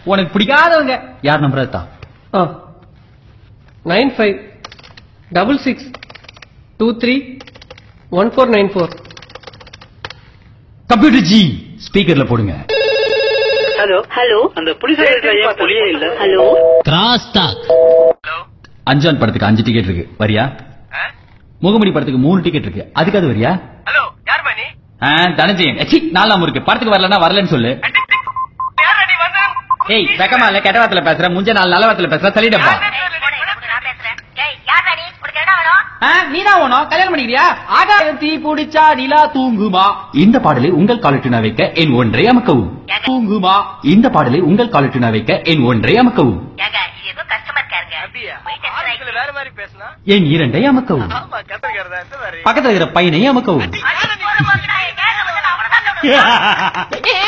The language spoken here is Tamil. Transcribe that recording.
உனக்கு பிடிக்காதவங்க யார் நம்பர் தான் ஆ nine five double six two three one four nine four computer G ஸ்பீக்கர்ல போடுங்க ஹலோ ஹலோ அந்த புலிஸ் ஏன் புலியே இல்ல ஹலோ கிராஸ் டாக் அஞ்சான் படத்துக்கு அஞ்சு டிக்கெட் இருக்கு வரியா முகமணி படத்துக்கு மூணு டிக்கெட் இருக்கு அதுக்கு அது வரியா ஹலோ யார் மணி ஆ, தனஞ்சயன் ச்சீ, நாலாம் இருக்கு படத்துக்கு வரலன்னா வரலன்னு சொல்லு யார் நீ வந்த ஏய் வெக்கமா இல்ல கெட்ட வார்த்தையில பேசுற முஞ்ச நாள் நல்ல வார்த்தையில பேசுற சொல்லிடப்பா நீதான் ஓணும் கல்யாணம் பண்ணிக்கிறியா ஆகாயம் தீ பிடிச்சா நிலா தூங்குமா இந்த பாடலை உங்கள் காலட்டினா வைக்க என் ஒன்றை அமக்கவும் தூங்குமா இந்த பாடலை உங்கள் காலட்டினா வைக்க என் ஒன்றை அமக்கவும் அப்படியா ஆரம்பத்துல வேற மாதிரி பேசினா என் இரண்டை அமக்கவும் ஆமா கத்துக்கிறதா இந்த மாதிரி பக்கத்துல இருக்கிற பையனை அமக்கவும் யாரை நீ